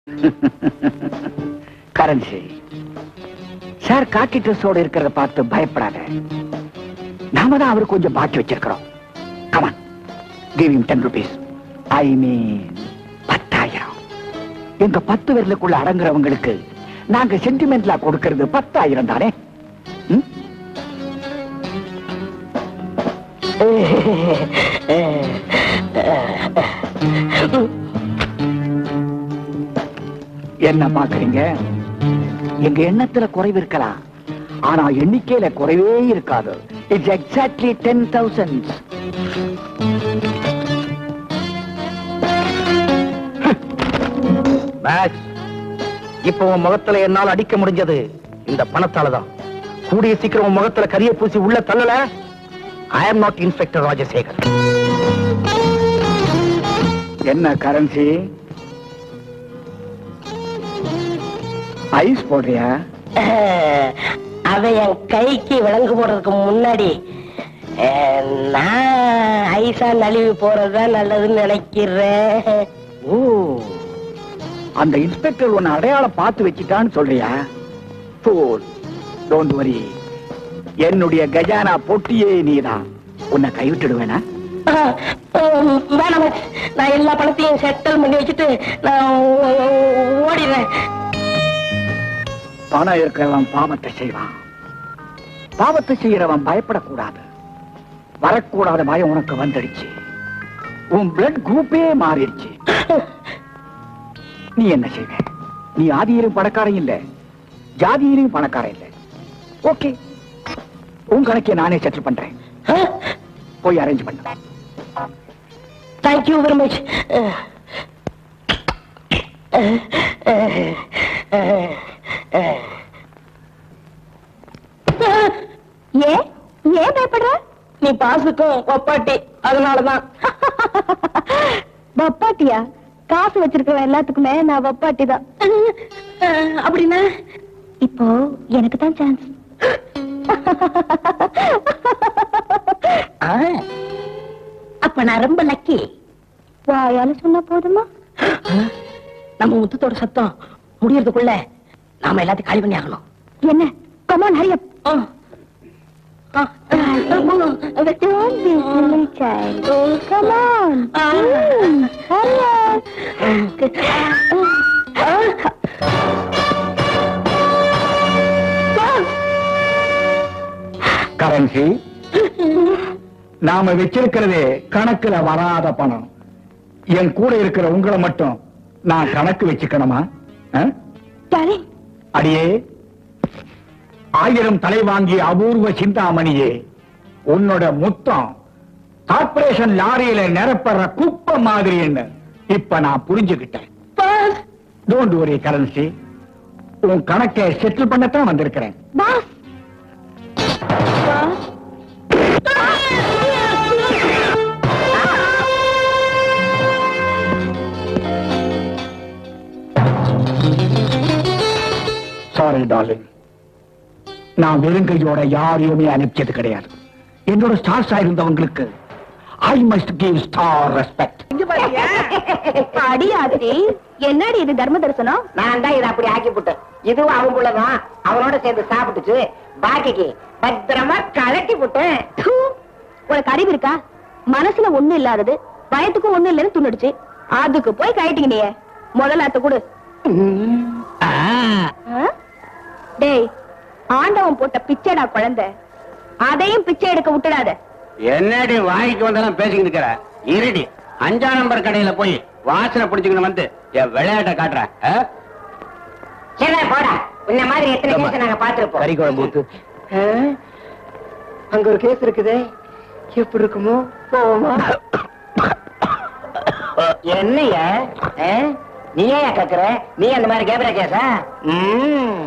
Currency sir காக்கி ட்ரெஸ்ஸோட இருக்கிறத பார்த்து பயப்படாத நாம தான் அவருக்கு கொஞ்சம் பாக்கி வச்சிருக்கிறோம் come on give him ten rupees I mean பத்தாயிரம் எங்க பத்து விரலுக்குள்ள அடங்குறவங்களுக்கு நாங்க சென்டிமெண்ட்லா கொடுக்கிறது பத்தாயிரம் தானே ம்? என்ன பாக்குறீங்க எங்க எண்ணத்துல குறைவு இருக்கலாம் ஆனா எண்ணிக்கையில குறைவே இருக்காது it's exactly ten thousand max இப்போ உன் முகத்துல என்னால அடிக்க முடிஞ்சது இந்த பணத்தாலதான் கூடிய சீக்கிரம் உன் முகத்துல கரிய பூசி உள்ள தள்ளல I am not inspector Rajasekhar என்ன கரன்சி ஐஸ் போடுறியா அவ என் கைக்கு விலங்கு போடுறதுக்கு முன்னாடி அஹ், நான் ஐசா நழுவி போறதுதான் நல்லதுன்னு நினைக்கிறேன் ஓ அந்த இன்ஸ்பெக்டர் உன்னை அடையாளம் பார்த்து வச்சிட்டான்னு சொல்றியா போல் டோன்ட் வரி என்னுடைய கஜானா பொட்டியே நீதான் உன்னை கைவிட்டுடுவேனா அஹ், அஹ், வேணாம் மிஸ். நான் எல்லா பணத்தையும் செட்டில் பண்ணி வச்சுட்டு நான் ஓ- ஓ- ஓடிடுறேன் பணம் இருக்கிறவன் பாவத்தை செய்வான் பாவத்தை செய்யறவன் பயப்படக்கூடாது வரக்கூடாத பயம் உனக்கு வந்துடுச்சு உன் பிளட் குரூப்பே மாறிடுச்சு நீ என்ன செய்வ நீ ஆதியிலும் பணக்காரன் இல்ல ஜாதியிலும் பணக்காரன் இல்ல ஓகே உன் கணக்கை நானே செட்டில் பண்றேன் போய் அரேஞ்ச் பண்ண தேங்க்யூ வெரி மச் ஏன் ஏன் பயப்படுற நீ பாசுக்கும் ஒப்பாட்டி அதனாலதான் வப்பாட்டியா காசு வச்சிருக்கிறவன் எல்லாத்துக்குமே நான் வப்பாட்டி தான் அஹ், அப்படின்னா இப்போ எனக்கு தான் சான்ஸ் ஆ, அப்ப நான் ரொம்ப லக்கி வாயால சொன்னா போதுமா நம்ம முத்தத்தோட சத்தம் முடியறதுக்குள்ள நாம எல்லாத்தையும் காலி பண்ணி ஆகணும் என்ன கமான் ஹரி அப் ஆ. ஆ. Don't be silly child. Come on. Ah. Mm, hurry up. Currency நாம வச்சிருக்கிறதே கணக்குல வராத பணம் என் கூட இருக்கிற உங்களை மட்டும் நான் கணக்கு வச்சுக்கணுமா ஆ? Darling, அடியே ஆயிரம் தலை வாங்கிய அபூர்வ சிந்தாமணியே உன்னோட முத்தம் கார்பரேஷன் லாரியில நிரப்படுற குப்பை மாதிரின்னு இப்ப நான் புரிஞ்சுக்கிட்டேன் டோன்ட் worry கரன்சி உன் கணக்கை செட்டில் பண்ணத்தான் வந்திருக்கிறேன் boss. Boss. சாரி டார்லிங் நான் வெறுங்கையோட யாரையுமே அனுப்பிச்சது கிடையாது என்னோட ஸ்டார்ஸா இருந்தவங்களுக்கு I must give star respect அடியாத்தி என்னடி இது தர்ம தரிசனம் நான் தான் இதை அப்படி ஆக்கி போட்டேன் இதுவும் அவன் புள்ளதான் அவனோட சேர்ந்து சாப்பிட்டுச்சு பாக்கிக்கு பத்திரமா கலட்டி போட்டேன் தூ, உனக்கு அறிவு இருக்கா மனசுல ஒண்ணு இல்லாதது பயத்துக்கும் ஒண்ணு இல்லைன்னு துண்ணுடுச்சு அதுக்கு போய் கழட்டிங்க நீ முதல்ல அத்த கொடு ஆ? டேய் ஆண்டவன் போட்ட பிச்சைடா குழந்தை அதையும் பிச்சை எடுக்க விட்டுடாத என்னடி வாய்க்கு வந்தெல்லாம் பேசிக்கிட்டு இருக்கிற இருடி அஞ்சாம் நம்பர் கடையில போய் வாசனை பிடிச்சுக்கிட்டு வந்து என் விளையாட்டை காட்டுற ஆ? சரி போடா இந்த மாதிரி எத்தனை கேஸ் நாங்க பாத்துருப்போம் கறி குழம்பு ஊத்து அங்க ஒரு கேஸ் இருக்குது எப்படி இருக்குமோ போவோமா என்னைய நீ ஏன் கக்குற நீ அந்த மாதிரி கேபரா கேஸா ம்.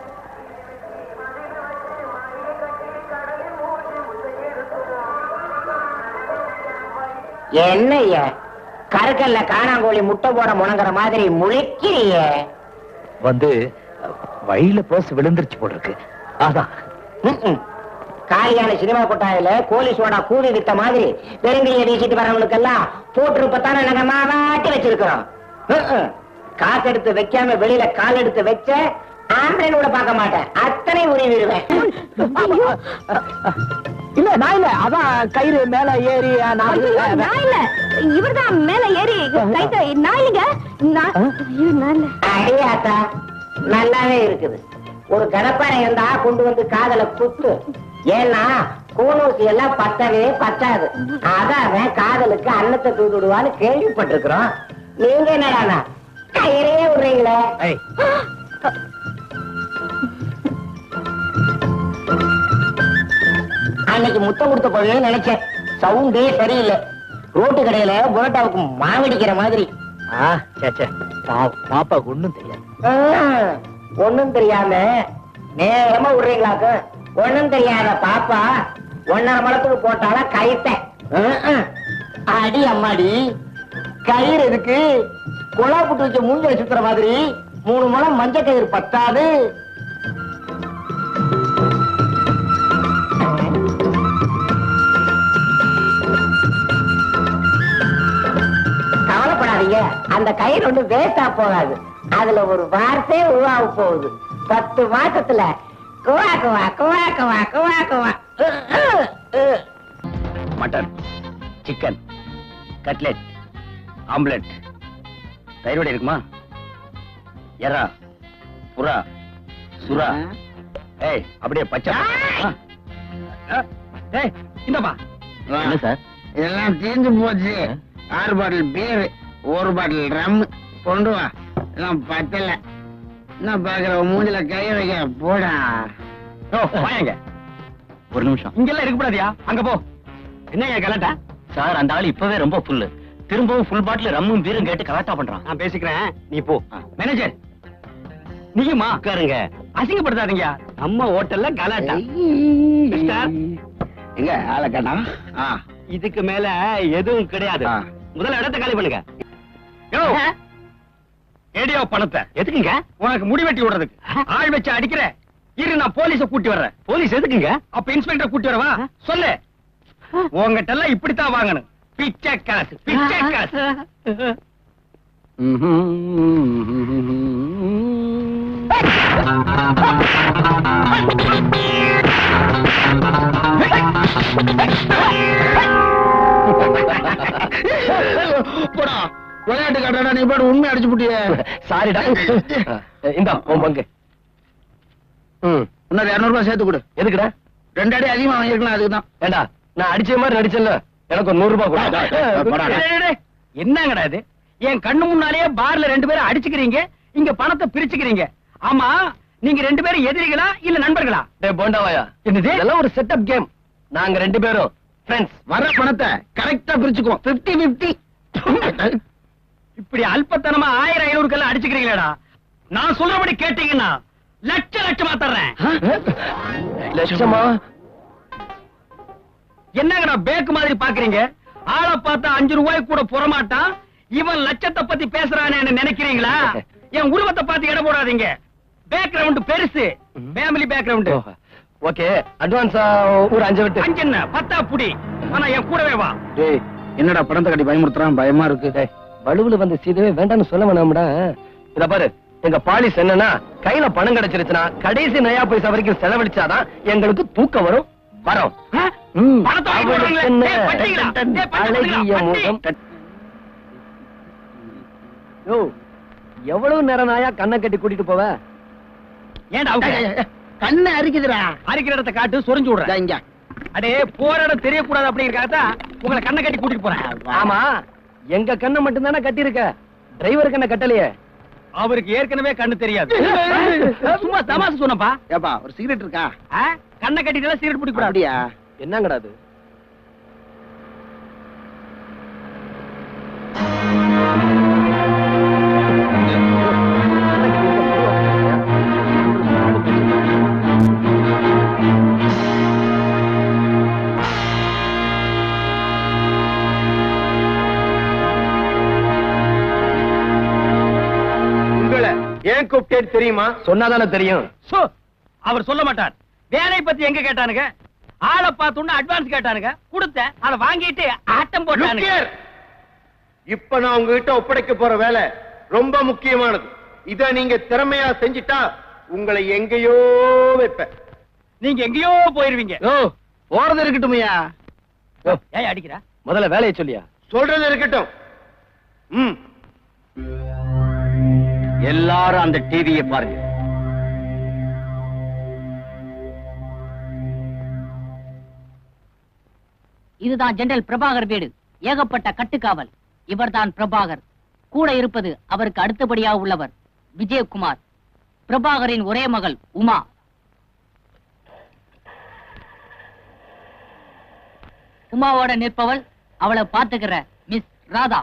என்னய்ய கருக்கல்ல காணாங்கோழி முட்டை போட முணங்குற மாதிரி முழிக்கிறிய வந்து வழியில பர்ஸ் விழுந்துருச்சு போல இருக்கு அதான் ம்ம். காலியான சினிமா கொட்டாயில கோலி சோடா கூவி வித்த மாதிரி பெருங்கைய வீசிட்டு வரவங்களுக்கெல்லாம் போட்டிருப்பத்தான நாங்க மாவாட்டி வச்சிருக்கிறோம் ம்ம். காசு எடுத்து வைக்காம வெளியில கால் எடுத்து வச்ச ஆம்பளை கூட பார்க்க மாட்டேன் அத்தனை உருவிடுவேன் இல்ல நான் இல்ல அதான் கயிறு மேல ஏறி நான் ஐயோ, நான் இல்ல இவர்தான் மேல ஏறி கைத்த நான் இல்லைங்க நான் ஐயோ, நான் இல்ல அடியாத்தா நல்லாவே இருக்குது ஒரு கடப்பாறை இருந்தா கொண்டு வந்து காதல குத்து ஏன்னா கூனூசி எல்லாம் பத்தவே பத்தாது அதான் அவன் காதலுக்கு அன்னத்தை தூது விடுவான்னு கேள்விப்பட்டிருக்கிறோம் நீங்க என்னடானா கயிறே விடுறீங்களே ஏய் அன்னைக்கு முத்தம் கொடுத்த பொழுது நினைச்சேன் சவுண்டே சரியில்லை ரோட்டு கடையில புரோட்டாவுக்கு மாவடிக்கிற மாதிரி ஆ சே சே பாவம் பாப்பாக்கு ஒண்ணும் தெரியாது ஒண்ணும் தெரியாம நேரமா விடுறீங்களாக்கு ஒண்ணும் தெரியாத பாப்பா ஒன்னரை மலத்துக்கு போட்டால கயித்த அடி அம்மாடி கயிறு எதுக்கு குழா புட்டு வச்ச மூஞ்சல சுத்துற மாதிரி மூணு முழம் மஞ்ச கயிறு பத்தாது கவலைப்படாதீங்க அந்த கயிறு ஒண்ணு வேஸ்டா போகாது அதுல ஒரு வார்த்தை உருவாக போகுது பத்து மாசத்துல குவா குவா குவா குவா குவா குவா அஹ், அஹ், அஹ். மட்டன் சிக்கன் கட்லெட் ஆம்லெட் தயிரோட இருக்குமா எறா புறா சுறா ஏய் அப்படியே பச்சை ஆ. ஆ. ஏய் இந்தப்பா என்ன சார் இதெல்லாம் தீர்ந்து போச்சு ஆறு பாட்டில் பீர் ஒரு பாட்டில் ரம் கொண்டு வா எல்லாம் பத்தல என்ன பாக்குற மூஞ்சில கை வைக்க போடா ஓ வாங்க ஒரு நிமிஷம் இங்கெல்லாம் இருக்கக்கூடாதியா அங்க போ என்னங்க கலாட்டா சார் அந்த ஆள் இப்பவே ரொம்ப ஃபுல்லு திரும்பவும் ஃபுல் பாட்டில் ரம்மும் பீரும் கேட்டு கலாட்டா பண்றான் நான் பேசிக்கிறேன் நீ போ மேனேஜர் நீயுமா உட்காருங்க அசிங்கப்படுத்தாதீங்க நம்ம ஹோட்டல்ல கலாட்டா மிஸ்டர். எங்க ஆளை காணா ஆ இதுக்கு மேல எதுவும் கிடையாது ஆ. முதல்ல இடத்தை காலி பண்ணுங்க யோ ஏடியோ பணத்தை எதுக்குங்க உனக்கு முடி வெட்டி விடுறதுக்கு ஆள் வச்சு அடிக்கிற இரு நான் போலீஸ கூட்டி வர்றேன் போலீஸ் எதுக்குங்க அப்ப இன்ஸ்பெக்டர் கூட்டி வரவா சொல்லு உங்ககிட்ட எல்லாம் இப்படித்தான் வாங்கணும் பிச்சை காசு பிச்சை காசு போடா விளையாட்டு காட்டாடா நீ பாடு உண்மை அடிச்சு புட்டிய சாரிடா இந்த உன் பங்கு ம் இன்னொரு இருநூறு ரூபாய் சேர்த்து கொடு எதுக்குடா ரெண்டு அடி அதிகமா வாங்கிருக்கலாம் அதுக்கு தான் ஏண்டா நான் அடிச்ச மாதிரி நடிச்சல எனக்கு ஒரு நூறு ரூபாய் கொடு. டேய், டேய், போடா, டேய். டேய், டேய், டேய். என்னங்கடா இது என் கண்ணு முன்னாலேயே பார்ல ரெண்டு பேரும் அடிச்சுக்கிறீங்க இங்க பணத்தை பிரிச்சுக்கிறீங்க ஆமா நீங்க ரெண்டு பேரும் எதிரிகளா இல்ல நண்பர்களா டேய் போண்டாவாயா என்னது இதெல்லாம் ஒரு செட்டப் கேம் நாங்க ரெண்டு பேரும் ஃப்ரெண்ட்ஸ் வர பணத்தை கரெக்டா பிரிச்சுக்குவோம் பிப்டி பிப்டி இப்படி அல்பத்தனமா ஆயிரம் ஐநூறுக்கெல்லாம் அடிச்சுக்கிறீங்களேடா நான் சொல்றபடி கேட்டீங்கன்னா லட்ச லட்சமா தர்றேன் லட்சமா என்னங்கடா பேக்கு மாதிரி பாக்குறீங்க ஆளை பார்த்தா அஞ்சு ரூபாய் கூட புறமாட்டான் இவன் லட்சத்தை பத்தி பேசுறானே நினைக்கிறீங்களா என் உருவத்தை பார்த்து எடை போடாதீங்க பேக்ரவுண்ட் பெருசு ஃபேமிலி பேக்ரவுண்ட் ஓகே அட்வான்ஸா ஒரு அஞ்சு விட்டு அஞ்சு என்ன பத்தா புடி ஆனா என் கூடவே வா டேய் என்னடா பணத்தை கட்டி பயமுறுத்துறான் பயமா இருக்கு டேய், வலுவுல வந்து சீதவே வேண்டாம்னு சொல்ல வேணாம்டா இத பாரு எங்க பாலிஸ் என்னன்னா கையில பணம் கிடைச்சிருச்சுன்னா கடைசி நயா பைசா வரைக்கும் செலவழிச்சாதான் எங்களுக்கு தூக்கம் வரும் வரோம் ஆ? ம், பணத்தை வாங்கி அவளுக்கு போடுறீங்களே. என்ன? டேய், பட்டிங்களா? டேய், பட்டி அழகிய கொடுங்களா, முகம் பட்டி. யோ எவ்வளவு நேரம் நாயா கண்ணை கட்டி கூட்டிட்டு போவ ஏன்டா அவங்க கண்ணு அரிக்குதுடா அரிக்கிற இடத்தை காட்டு சொரிஞ்சு இதா விடுறேன் இங்க அடே போற இடம் தெரியக்கூடாது அப்படிங்கறதுக்காக உங்களை கண்ணை கட்டி கூட்டிட்டு போறேன் ஆமா எங்க கண்ணை மட்டும் தானே கட்டியிருக்க டிரைவர் கண்ணை கட்டலையே அவருக்கு ஏற்கனவே கண்ணு தெரியாது சும்மா தமாசு சொன்னப்பா ஏப்பா ஒரு சிகரெட் இருக்கா ஆ? கண்ணை கட்டிட்டு சீரட் பிடிக்க கூடாது அப்படியா என்னங்கடா அது உங்களை ஏன் கூப்பிட்டேன்னு தெரியுமா சொன்னாதானே தெரியும் சோ அவர் சொல்ல மாட்டார் வேலை பத்தி எங்க கேட்டானுங்க ஆளை பார்த்தோன்னு அட்வான்ஸ் கேட்டானுங்க கொடுத்தேன் அதை வாங்கிட்டு ஆட்டம் போட்டானுங்க இப்ப நான் உங்ககிட்ட ஒப்படைக்க போற வேலை ரொம்ப முக்கியமானது இத நீங்க திறமையா செஞ்சிட்டா உங்களை எங்கேயோ வைப்பேன் நீங்க எங்கேயோ போயிருவீங்க ஓ போறது இருக்கட்டுமையா ஏன் அடிக்கிறா முதல்ல வேலையை சொல்லியா சொல்றது இருக்கட்டும் ம் எல்லாரும் அந்த டிவியை பாருங்க இதுதான் ஜெனரல் பிரபாகர் வீடு ஏகப்பட்ட கட்டுக்காவல் இவர்தான் பிரபாகர் கூட இருப்பது அவருக்கு அடுத்தபடியாக உள்ளவர் விஜயகுமார் பிரபாகரின் ஒரே மகள் உமா உமாவோட நிற்பவள் அவளை பாத்துக்கிற மிஸ் ராதா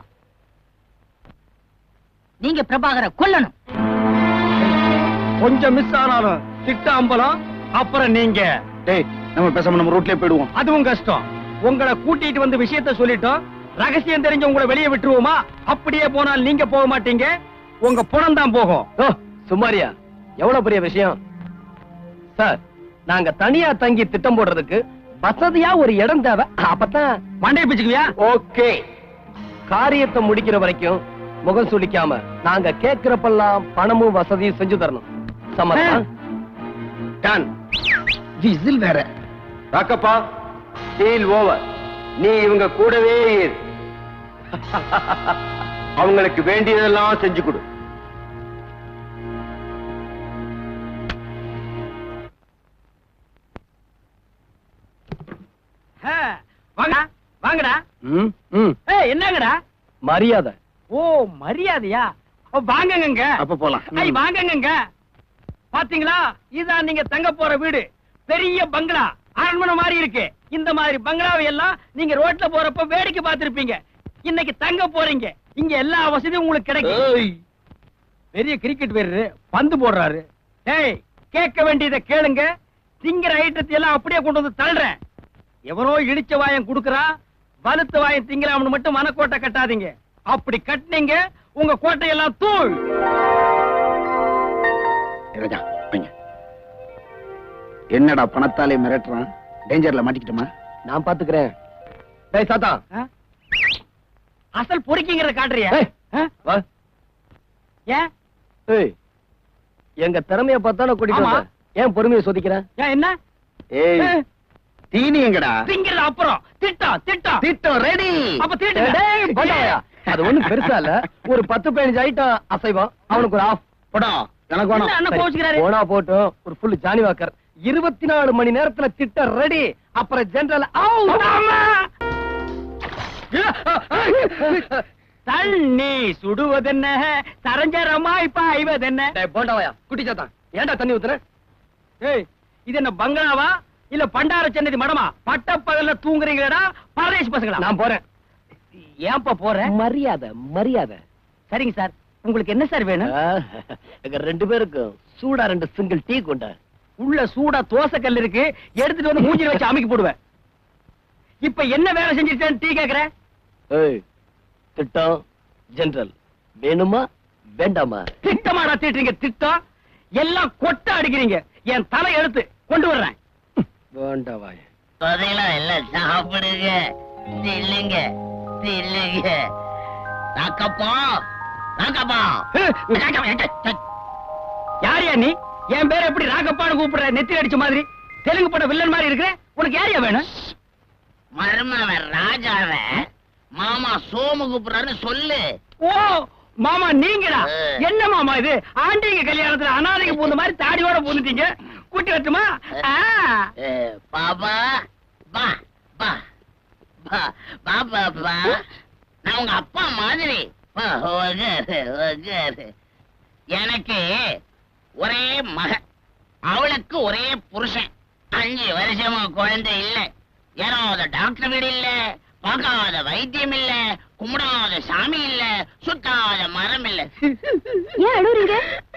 நீங்க பிரபாகரை கொல்லணும் கொஞ்சம் மிஸ் ஆனாலும் திட்ட அம்பலம் அப்புறம் நீங்க டேய் நம்ம பேசாம நம்ம ரூட்லயே போயிடுவோம் அதுவும் கஷ்டம் உங்களை கூட்டிட்டு வந்து விஷயத்த சொல்லிட்டோம் ரகசியம் தெரிஞ்ச உங்களை வெளியே விட்டுருவோமா அப்படியே போனால் நீங்க போக மாட்டீங்க உங்க புறம் தான் போகும் ஓ சுமாரியா எவ்வளவு பெரிய விஷயம் சார் நாங்க தனியா தங்கி திட்டம் போடுறதுக்கு வசதியா ஒரு இடம் தேவை அப்பதான் மண்டைய பிச்சுக்குவியா ஓகே காரியத்தை முடிக்கிற வரைக்கும் முகம் சுளிக்காம நாங்க கேக்குறப்பெல்லாம் பணமும் வசதியும் செஞ்சு தரணும் சம்மதமா டன் விசில் வேற ராக்கப்பா டீல் ஓவர் நீ இவங்க கூடவே இரு அவங்களுக்கு வேண்டியதெல்லாம் செஞ்சு கொடு ஆ, வாங்க வாங்கடா ம், ம். ஏய் என்னங்கடா மரியாதை ஓ மரியாதையா ஓ, வாங்கங்க அப்ப போலாம் ஐ வாங்கங்க பாத்தீங்களா இதான் நீங்க தங்க போற வீடு பெரிய பங்களா அரண்மனை மாதிரி இருக்கு இந்த மாதிரி பங்களாவை எல்லாம் நீங்க ரோட்ல போறப்ப வேடிக்கை பார்த்திருப்பீங்க இன்னைக்கு தங்க போறீங்க இங்க எல்லா வசதியும் உங்களுக்கு கிடைக்கும் பெரிய கிரிக்கெட் வீரரு பந்து போடுறாரு டேய் கேட்க வேண்டியதை கேளுங்க திங்கிற ஐட்டத்தை எல்லாம் அப்படியே கொண்டு வந்து தள்ளுறேன் எவரோ இடிச்ச வாயம் குடுக்கறா வலுத்த வாயம் திங்கலாம்னு மட்டும் மனக்கோட்டை கட்டாதீங்க அப்படி கட்டினீங்க உங்க கோட்டையெல்லாம் தூள் ராஜா வைங்க என்னடா பணத்தாலே மிரட்டுறான் டேஞ்சர்ல மாட்டிக்கிட்டோமா நான் பாத்துக்கிறேன் டேய் சாத்தா அசல் பொறுக்கிங்கிறத காட்டுறியா ஏய், ஆ? வா ஏன் ஏய் எங்க திறமைய பார்த்தானே கூட்டிட்டு ஆமா. வந்த. ஏன் பொறுமையை சோதிக்கிறேன் ஏன் என்ன ஏய் ஆ, தீனி எங்கடா திங்கிறது அப்புறம் திட்டம் திட்டம் திட்டம் ரெடி அப்ப தீட்டுங்க. டேய், பண்டாயா. அது ஒண்ணும் பெருசா இல்ல ஒரு பத்து பதினஞ்சு ஐட்டம் அசைவம் அவனுக்கு ஒரு ஆஃப் படம் எனக்கு என்ன அண்ணன் கோச்சுக்கிறாரு போனா போட்டும் ஒரு ஃபுல் ஜானி வாக்கர் இருபத்தி நாலு மணி நேரத்துல திட்டம் ரெடி அப்புறம் ஜெனரல் ஆமா. தண்ணி சுடுவதென்ன சரஞ்சரமாய் பாய்வதென்ன போண்டாவாயா குட்டி சாத்தான் ஏன்டா தண்ணி ஊத்துற ஏய் இது என்ன பங்களாவா இல்ல பண்டார சென்னதி மடமா பட்ட பகல்ல தூங்குறீங்களா பரதேஷ் பசங்களா நான் போறேன் ஏன்பா போற மரியாதை மரியாதை சரிங்க சார் உங்களுக்கு என்ன சார் வேணும் ஆ, எங்க ரெண்டு பேருக்கும் சூடா ரெண்டு சிங்கிள் டீ கொண்ட உள்ள சூடா தோசை கல் இருக்கு எடுத்துட்டு வந்து மூஞ்சில வச்சு அமைக்கி போடுவேன் இப்ப என்ன வேலை செஞ்சிருக்கேன்னு டீ கேக்குற ஏய் திட்டம் ஜெனரல் வேணுமா வேண்டாமா திட்டமாடா திட்டுறீங்க திட்டம் எல்லாம் கொட்ட அடிக்கிறீங்க என் தலை எடுத்து கொண்டு வர்றேன் வேண்டாவாய் சொதையில எல்லாம் சாப்பிடுங்க தில்லுங்க தில்லுங்க ராக்கப்பா ராக்கப்பா யாரியா நீ என் பேரை எப்படி ராகப்பான்னு கூப்பிடுற நெத்தி அடிச்ச மாதிரி தெலுங்கு பட வில்லன் மாதிரி இருக்கிற உனக்கு யாரியா வேணும் மருமவன் ராஜாவ மாமா சோமு கூப்பிடுறாருன்னு சொல்லு ஓ மாமா நீங்களா என்ன மாமா இது ஆண்டிங்க கல்யாணத்துல அனாதைக்கு பூந்த மாதிரி தாடியோட பூந்துட்டீங்க கூட்டி வரட்டுமா ஆ. ஏ, பாப்பா பா பா பா பா பாப்பா நான் உங்க அப்பா மாதிரி வா, உக்காரு, உக்காரு. எனக்கு ஒரே மக அவளுக்கு ஒரே புருஷன் அஞ்சு வருஷமா குழந்தை இல்ல ஏறாத டாக்டர் வீடு இல்ல பார்க்காத வைத்தியம் இல்ல கும்பிடாத சாமி இல்ல சுத்தாத மரம் இல்ல ஏன் அழுவுறீங்க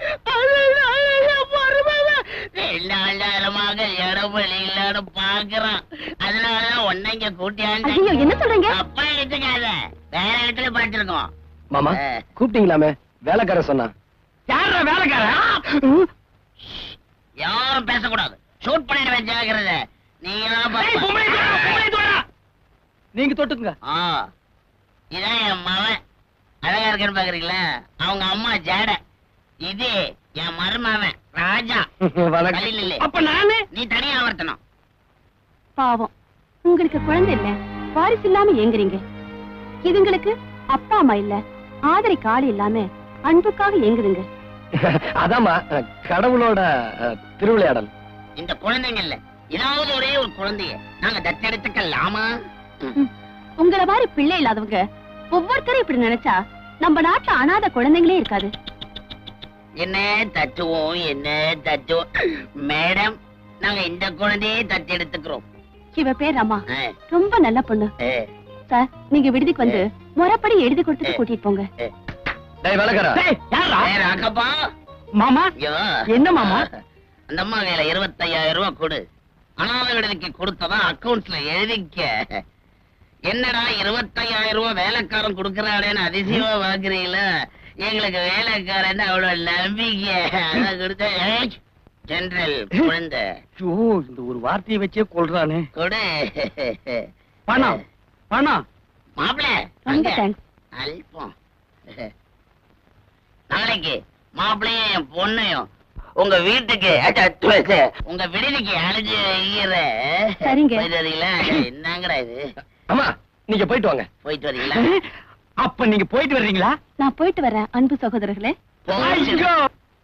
ரெண்டாயிரமாக இடவழி இல்லன்னு பாக்குறான் அதனாலதான் உன்னை இங்க ஐயோ கூட்டியாண்டு என்ன சொல்றீங்க அப்பா எடுத்துக்காத வேற இடத்துல பார்த்திருக்கோம் மாமா ஆ. கூப்பிட்டீங்களாமே வேலைக்கார சொன்னா யாரா வேலைக்கார யாரும் பேசக்கூடாது ஷூட் பண்ணிடுவேன் ஜாகிரத நீங்க ஏய், பொம்பளை தோடா, பொம்பளை தோடா. நீங்க தொட்டுக்குங்க ஆ இதான் என் மவன் அழகா இருக்கேன்னு பாக்குறீங்களா அவங்க அம்மா ஜாட இது என் மருமவன் ராஜா வணக்கம் கலில் இல்ல அப்ப நானு நீ தனியா ஆவர்த்தனம் பாவம் உங்களுக்கு குழந்தை இல்ல வாரிசு இல்லாம ஏங்குறீங்க இதுங்களுக்கு அப்பா அம்மா இல்ல ஆதரிக்கு ஆள் இல்லாம அன்புக்காக ஏங்குதுங்க அதாம்மா கடவுளோட அஹ், திருவிளையாடல் இந்த குழந்தைங்க இல்ல ஏதாவது ஒரே ஒரு குழந்தைய நாங்க தத்தெடுத்துக்கலாமா உங்கள மாதிரி பிள்ளை இல்லாதவங்க ஒவ்வொருத்தரும் இப்படி நினைச்சா நம்ம நாட்டுல அனாதை குழந்தைங்களே இருக்காது என்ன தத்துவோம் என்ன தத்துவோம் மேடம் நாங்க இந்த குழந்தையே தத்தெடுத்துக்கிறோம் இவ பேர் ரமா ஆ, ரொம்ப நல்ல பொண்ணு ஆ. சார் நீங்க விடுதிக்கு வந்து முறைப்படி எழுதி கொடுத்துட்டு கூட்டிட்டு போங்க டேய் வளகரா டேய், யார்றா? ஏ, ராக்கப்பா மாமா ஐயோ. என்ன மாமா அந்த அம்மா கையில இருபத்தையாயிரம் ரூபாய் கொடு அனாதை விடுதிக்கு கொடுத்ததா அக்கவுண்ட்ஸ்ல எழுதிக்க என்னடா இருபத்தையாயிரம் ரூபாய் வேலைக்காரன் கொடுக்கறாடேன்னு அதிசயமா பாக்குறீங்களா எங்களுக்கு வேலைக்காரன் அவ்வளவு நம்பிக்கை அதான் கொடுத்த ஏய், ஜெனரல் குழந்தை ஐயோ, இந்த ஒரு வார்த்தையை வச்சே கொள்றானே கொடு பணம் பணம் மாப்பிள ரொம்ப தேங்க்ஸ் அல்பம் நாளைக்கு மாப்பிளையும் என் பொண்ணையும் உங்க வீட்டுக்கு அச்ச, துவச, உங்க விடுதிக்கு அழைச்சு வைக்கிறேன். சரிங்க. போயிட்டு வரீங்களா என்னங்கடா இது அம்மா நீங்க போயிட்டு வாங்க போயிட்டு வரீங்களா அப்ப நீங்க போயிட்டு வர்றீங்களா நான் போயிட்டு வரேன் அன்பு சகோதரர்களே போயிட்டு ஐயோ!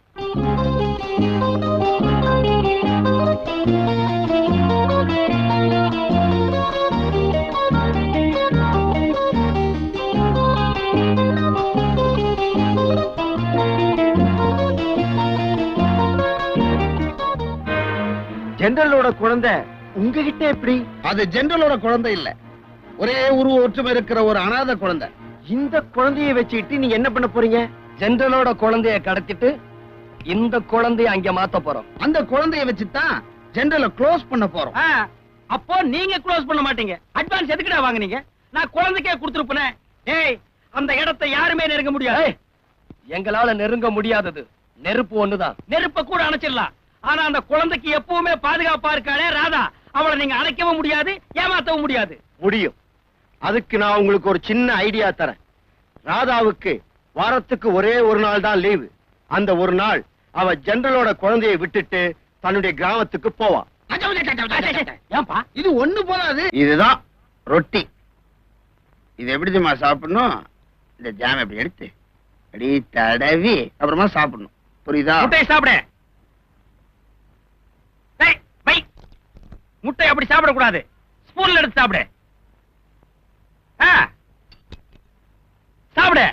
ஜெனரலோட குழந்தை உங்ககிட்ட எப்படி அது ஜெனரலோட குழந்தை இல்ல ஒரே உருவ ஒற்றுமை இருக்கிற ஒரு அனாதை குழந்தை இந்த குழந்தைய வச்சுக்கிட்டு நீங்க என்ன பண்ண போறீங்க ஜென்ரலோட குழந்தைய கடத்திட்டு இந்த குழந்தைய அங்க மாத்த போறோம் அந்த குழந்தைய வச்சுதான் ஜெனரல க்ளோஸ் பண்ண போறோம் ஆ, அப்போ நீங்க க்ளோஸ் பண்ண மாட்டீங்க அட்வான்ஸ் எதுக்குடா வாங்குனீங்க நான் குழந்தைக்கே கொடுத்துருப்பேன் டேய் அந்த இடத்தை யாருமே நெருங்க முடியாது ஏய், எங்களால நெருங்க முடியாதது நெருப்பு ஒண்ணுதான் நெருப்ப கூட அணைச்சிடலாம் ஆனா அந்த குழந்தைக்கு எப்பவுமே பாதுகாப்பா இருக்காளே ராதா அவளை நீங்க அணைக்கவும் முடியாது ஏமாத்தவும் முடியாது முடியும் அதுக்கு நான் உங்களுக்கு ஒரு சின்ன ஐடியா தரேன் ராதாவுக்கு வாரத்துக்கு ஒரே ஒரு நாள் தான் லீவு அந்த ஒரு நாள் அவ ஜெனரலோட குழந்தையை விட்டுட்டு தன்னுடைய கிராமத்துக்கு போவா ஏன்பா இது ஒண்ணு போதாது இதுதான் ரொட்டி இது எப்படி தெரியுமா சாப்பிடணும் இந்த ஜாம் இப்படி எடுத்து அப்படி தடவி அப்புறமா சாப்பிடணும் புரியுதா முட்டையை சாப்பிடு டேய், வை. முட்டை அப்படி சாப்பிடக்கூடாது ஸ்பூன்ல எடுத்து சாப்பிடு ஆ. சாப்பிடு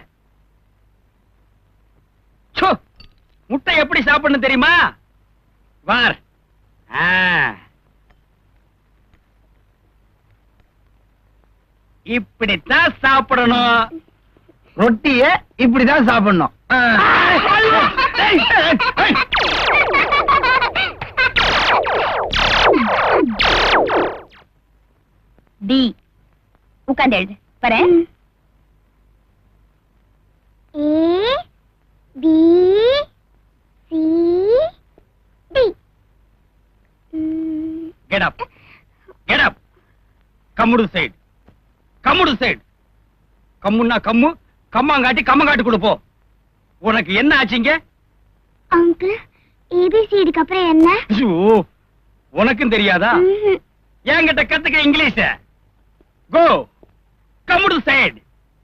சு, முட்டை எப்படி சாப்பிடணும் தெரியுமா வார் ஆ. இப்படித்தான் சாப்பிடணும் ரொட்டிய இப்படிதான் சாப்பிடணும் டேய், டேய். டி உட்கார்ந்து எழுது வரேன் A B C D. Mm, Get up. Get up. கம்முடு சைடு கம்முடு சைடு கம்முன்னா கம்மு கம்மாங்காட்டி கம்மங்காட்டி கொடுப்போ உனக்கு என்ன ஆச்சுங்க uncle, ABCDக்கு அப்புறம் என்ன ஐயோ, உனக்கும் தெரியாதா ம்ஹும். என்கிட்ட கத்துக்க இங்கிலீஷ கோ கம்முடு சைடு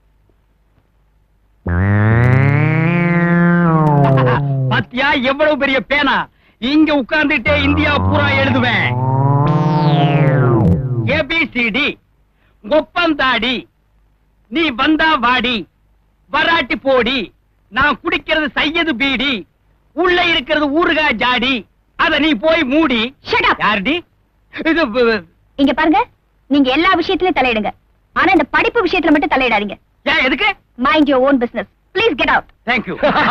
பாத்தியா எவ்வளவு பெரிய பேனா இங்க உட்கார்ந்துட்டே இந்தியா பூரா எழுதுவேன் ஏபிசிடி ஒப்பந்தாடி நீ வந்தா வாடி வராட்டி போடி நான் குடிக்கிறது சையது பீடி உள்ள இருக்கிறது ஊறுகாய் ஜாடி அத நீ போய் மூடி ஷட் அப் யாருடி இது ப- இங்க பாருங்க நீங்க எல்லா விஷயத்திலயும் தலையிடுங்க ஆனா இந்த படிப்பு விஷயத்துல மட்டும் தலையிடாதீங்க ஏன் எதுக்கு mind your own business please get out thank you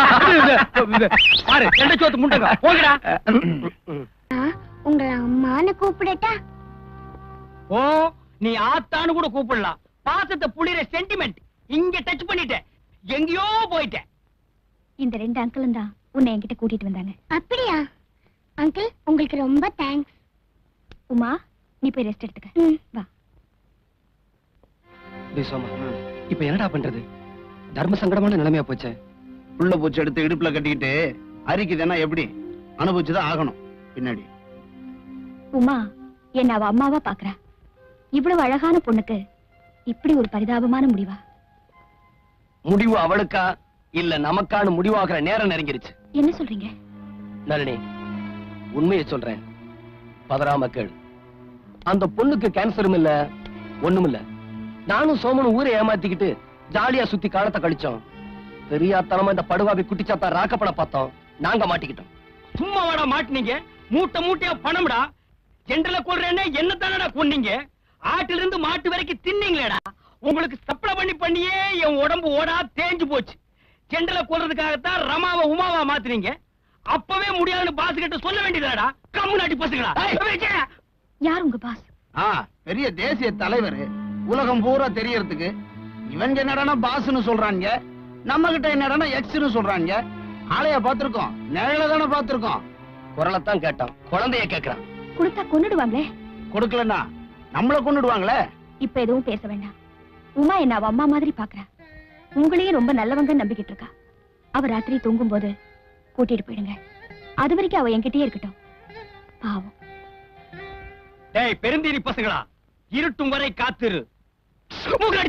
பாரு ரெண்டு சோத்து முண்டுங்க போங்கடா நான் உங்களை அம்மான்னு கூப்பிடட்டா ஓ நீ ஆத்தான்னு கூட கூப்பிடலாம் பாசத்தை புளிற சென்டிமெண்ட் இங்க டச் பண்ணிட்ட எங்கேயோ போயிட்ட இந்த ரெண்டு அங்கிளும் தான் உன்னை என்கிட்ட கூட்டிட்டு வந்தாங்க அப்படியா அங்கிள் உங்களுக்கு ரொம்ப தேங்க்ஸ் உமா நீ போய் ரெஸ்ட் எடுத்துக்க ம். வா டேய் சோமா இப்ப என்னடா பண்றது தர்ம சங்கடமான நிலைமையா போச்சே புள்ள பூச்சி எடுத்து இடுப்புல கட்டிக்கிட்டு அரிக்குதுன்னா எப்படி அனுபவிச்சுதான் ஆகணும் பின்னாடி உமா என்ன அவ அம்மாவா பாக்குறா இவ்வளவு அழகான பொண்ணுக்கு இப்படி ஒரு பரிதாபமான முடிவா முடிவு அவளுக்கா இல்ல நமக்கான முடிவாகிற நேரம் நெருங்கிருச்சு என்ன சொல்றீங்க நளினி உண்மையை சொல்றேன் பதறாம கேளு அந்த பொண்ணுக்கு கேன்சரும் இல்ல ஒண்ணும் இல்ல நானும் சோமனும் ஊரை ஏமாத்திக்கிட்டு ஜாலியா சுத்தி காலத்தை கழிச்சோம் பெரியாத்தனமா இந்த படுவாவி குட்டிச்சாத்தா ராக்கப்பட பார்த்தோம் நாங்க மாட்டிக்கிட்டோம் சும்மா வாடா மாட்டினீங்க மூட்டை மூட்டையா பணம்டா ஜென்ரல கொள்றேன்னு என்ன தானடா கொன்னீங்க ஆட்டில இருந்து மாட்டு வரைக்கும் தின்னீங்களேடா உங்களுக்கு சப்ளை பண்ணி பண்ணியே என் உடம்பு ஓடா தேஞ்சு போச்சு ஜென்ரல கொல்றதுக்காகத்தான் ரமாவை உமாவா மாத்துனீங்க அப்பவே முடியாதுன்னு பாஸ் கிட்ட சொல்ல வேண்டியதாடா கம்மு நாட்டி பசங்களா யார் உங்க பாஸ் ஆ பெரிய தேசிய தலைவர் உலகம் பூரா தெரியறதுக்கு இவங்க என்னடானா பாஸ்னு சொல்றாங்க நம்ம கிட்ட என்னடானா எக்ஸ்னு சொல்றாங்க ஆளைய பாத்திருக்கோம் நிழல தானே பாத்திருக்கோம் குரலைத்தான் கேட்டான் குழந்தைய கேக்குறான் கொடுத்தா கொன்னுடுவாங்களே கொடுக்கலன்னா நம்மள கொண்டுடுவாங்களே இப்ப எதுவும் பேச வேண்டாம் உமா என்ன அவ அம்மா மாதிரி பாக்குறா உங்களையும் ரொம்ப நல்லவங்க நம்பிக்கிட்டு இருக்கா அவ ராத்திரி தூங்கும் போது கூட்டிட்டு போயிடுங்க அது வரைக்கும் அவ என்கிட்டயே இருக்கட்டும் பாவம் டேய் பெருந்தீரி பசங்களா இருட்டும் வரை காத்திரு மூக்கடிச்ச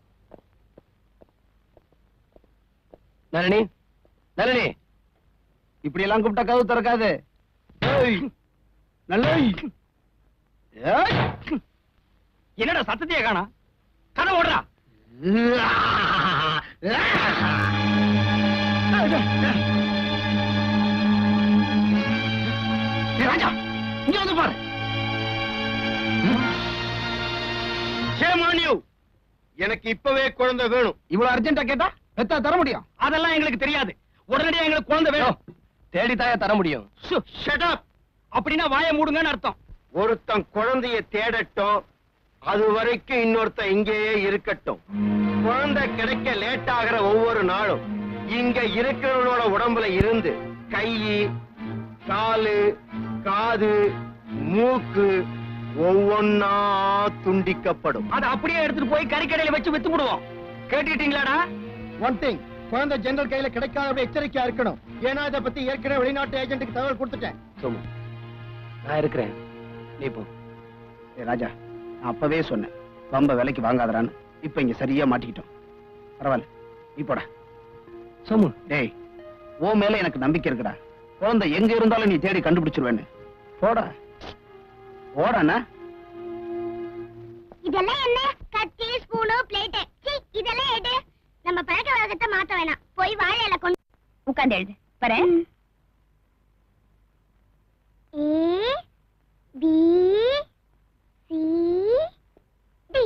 நளினி நளினி இப்படி எல்லாம் கூப்பிட்டா கதவு திறக்காது ஏய், நல்ல ஏய். என்னடா சத்தத்தையே காணா கதை ஓடுறா ஏய், ராஜா இங்க வந்து பாரு Shame on you. எனக்கு இப்பவே குழந்தை வேணும் இவ்வளவு அர்ஜென்ட்டா கேட்டா பெத்தா தர முடியும் அதெல்லாம் எங்களுக்கு தெரியாது உடனடியா எங்களுக்கு குழந்தை வேணும் தேடித்தாயா தர முடியும் சு, shut up. அப்படின்னா வாயை மூடுங்கன்னு அர்த்தம் ஒருத்தன் குழந்தைய தேடட்டும் அது வரைக்கும் இன்னொருத்தன் இங்கேயே இருக்கட்டும் குழந்தை கிடைக்க லேட் ஆகிற ஒவ்வொரு நாளும் இங்க இருக்கிறவனோட உடம்புல இருந்து கை காலு காது மூக்கு ஒவ்வொன்னா துண்டிக்கப்படும் அதை அப்படியே எடுத்துட்டு போய் கறிக்கடையில வச்சு வித்து விடுவோம் கேட்டுட்டீங்களாடா ஒன் திங் குழந்தை ஜெனரல் கையில கிடைக்காத எச்சரிக்கையா இருக்கணும் ஏன்னா இதை பத்தி ஏற்கனவே வெளிநாட்டு ஏஜென்ட்டுக்கு தகவல் கொடுத்துட்டேன் சோமு நான் இருக்கிறேன் நீ போ ஏய் ராஜா நான் அப்பவே சொன்னேன் ரொம்ப விலைக்கு வாங்காதடான்னு இப்ப இங்க சரியா மாட்டிக்கிட்டோம் பரவாயில்ல நீ போடா சோமு டேய் ஓ மேல எனக்கு நம்பிக்கை இருக்குடா குழந்தை எங்க இருந்தாலும் நீ தேடி கண்டுபிடிச்சிருவேன்னு போடா போடாண்ணா இதெல்லாம் என்ன கத்தி ஸ்பூனு பிளேட் இதெல்லாம் எடு நம்ம பழக்க வழக்கத்தை மாத்த வேணாம் போய் வாழை இலை கொண்டு உட்கார்ந்து எழுது வரேன் A B C D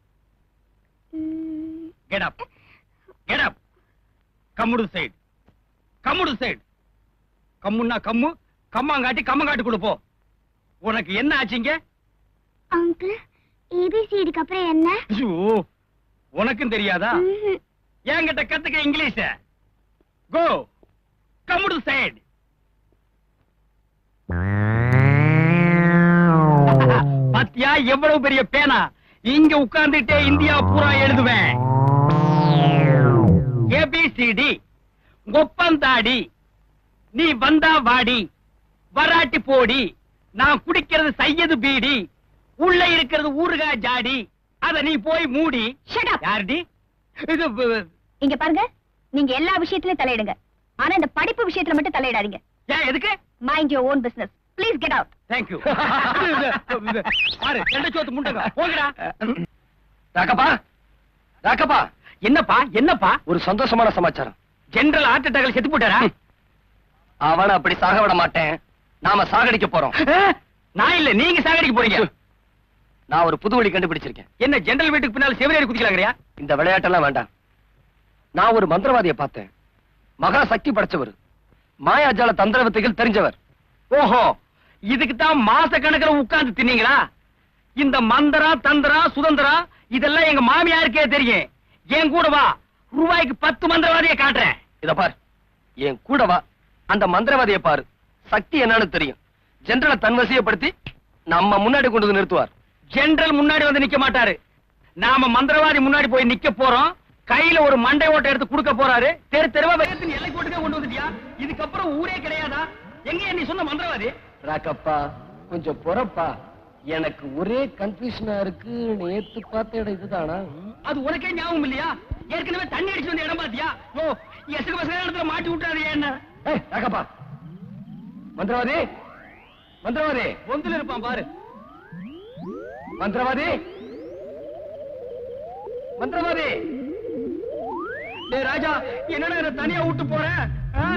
get up get up கம்முடு சைடு கம்முடு சைடு கம்முன்னா கம்மு கம்மாங்காட்டி கம்மங்காட்டி கொடுப்போ உனக்கு என்ன ஆச்சுங்க அங்கிள் ஏபிசிடிக்கு அப்புறம் என்ன ஐயோ, உனக்கும் தெரியாதா ம்ஹும். என்கிட்ட கத்துக்க இங்கிலீஷ கோ கம்முடு சைடு பாத்தியா எவ்வளவு பெரிய பேனா இங்க உட்கார்ந்துட்டே இந்தியா பூரா எழுதுவேன் ஏபிசிடி ஒப்பந்தாடி நீ வந்தா வாடி வராட்டி போடி நான் குடிக்கிறது சையது பீடி உள்ள இருக்கிறது ஊறுகாய் ஜாடி அத நீ போய் மூடி Shut up. யாருடி இது ப- இங்க பாருங்க நீங்க எல்லா விஷயத்திலயும் தலையிடுங்க ஆனா இந்த படிப்பு விஷயத்துல மட்டும் தலையிடாதீங்க ஏன் எதுக்கு mind your own business please get out thank you பாரு ரெண்டு சோத்து முண்டங்க போங்கடா ராக்கப்பா ராக்கப்பா என்னப்பா என்னப்பா ஒரு சந்தோஷமான சமாச்சாரம் ஜெனரல் ஹார்ட் அட்டாக்ல செத்து போட்டாரா அவனை அப்படி சாக விட மாட்டேன் நாம சாகடிக்க போறோம் நான் இல்ல நீங்க சாகடிக்க போறீங்க நான் ஒரு புது வழி கண்டுபிடிச்சிருக்கேன் என்ன ஜெனரல் வீட்டுக்கு பின்னால செவிலியர் குதிக்கலாங்கறியா இந்த விளையாட்டெல்லாம் வேண்டாம் நான் ஒரு மந்திரவாதியை பார்த்தேன் மகா சக்தி படைச்சவர் மாயாஜால தந்திர வித்தைகள் தெரிஞ்சவர் ஓஹோ இதுக்கு தான் மாச கணக்குல உட்கார்ந்து தின்னீங்களா இந்த மந்திரா தந்திரா சுதந்திரா இதெல்லாம் எங்க மாமியாருக்கே தெரியும் என் கூட வா ரூபாய்க்கு பத்து மந்திரவாதியை காட்டுறேன் இத பார் என் கூட வா அந்த மந்திரவாதியை பாரு சக்தி என்னன்னு தெரியும் ஜெனரலை தன்வசியப்படுத்தி நம்ம முன்னாடி கொண்டு வந்து நிறுத்துவார் ஜெனரல் முன்னாடி வந்து நிக்க மாட்டாரு நாம மந்திரவாதி முன்னாடி போய் நிக்க போறோம் கையில ஒரு மண்டை ஓட்டை எடுத்து கொடுக்க போறாரு தெரு தெருவா வேகத்தின் எல்லை கோட்டுக்கே கொண்டு வந்துட்டியா இதுக்கப்புறம் ஊரே கிடையாதா எங்க நீ சொன்ன மந்திரவாதி ராக்கப்பா கொஞ்சம் பொறப்பா எனக்கு ஒரே கன்ஃபியூஷனா இருக்கு நேத்து பார்த்த இடம் இதுதானா அது உனக்கே ஞாபகம் இல்லையா ஏற்கனவே தண்ணி அடிச்சு வந்த இடம் பாத்தியா ஓ எசுக்கு பசங்க இடத்துல மாட்டி விட்டாரு என்ன ஏய் ராக்கப்பா மந்திரவாதி மந்திரவாதி பொந்துல இருப்பான் பாரு மந்திரவாதி மந்திரவாதி டேய் ராஜா என்னடா என்ன தனியா விட்டு போற ஆ?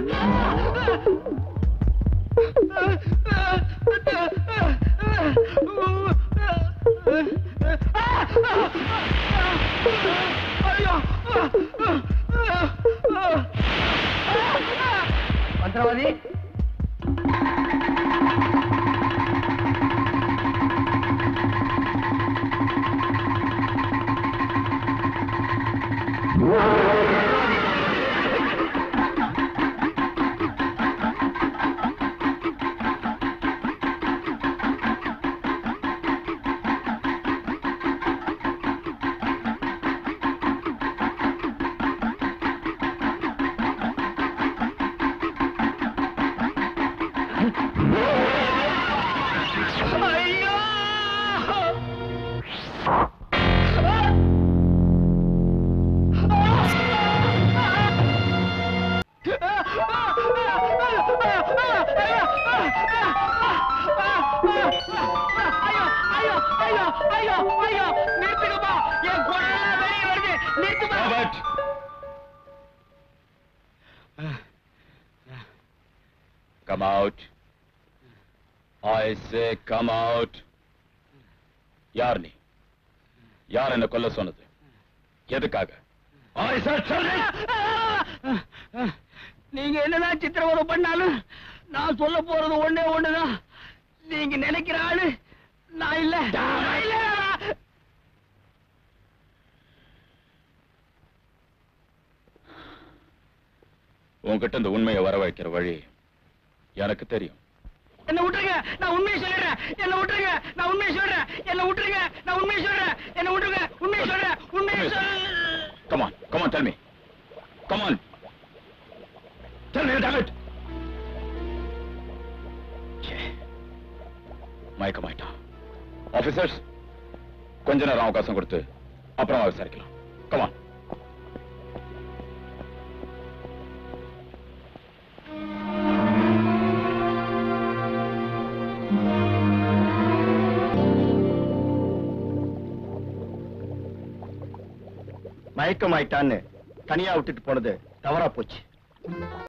ஐயோ! மந்திரவாதி ஐயோ ஐயோ ஐயோ ஐயோ ஐயோ நிறுத்துங்கப்பா என் குடலாம் வெளியே வருது நிறுத்துப்பா Come out. I say come out. யார் நீ யார் என்ன கொல்ல சொன்னது எதுக்காக I said tell me. நீங்க என்னதான் சித்திரவதை பண்ணாலும் நான் சொல்ல போறது ஒண்ணே ஒண்ணுதான் நீங்க நினைக்கிற ஆளு நான் இல்ல நான் இல்ல. உன்கிட்ட இந்த உண்மையை வர வைக்கிற வழி எனக்கு தெரியும் என்ன விட்டுருங்க நான் உண்மையை சொல்லிடுறேன் என்ன விட்டுருங்க நான் உண்மையை சொல்றேன் என்ன விட்டுருங்க நான் உண்மையை சொல்றேன் என்ன விட்டுருங்க உண்மையை சொல்றேன் உண்மையை சொல் Come on, come on, tell me. Come on. Tell me, damn it. மயக்கமாயிட்டான் ஆபீசர்ஸ் கொஞ்ச நேரம் அவகாசம் கொடுத்து அப்புறமா விசாரிக்கலாம் கமான் மயக்கமாயிட்டான்னு தனியா விட்டுட்டு போனது தவறா போச்சு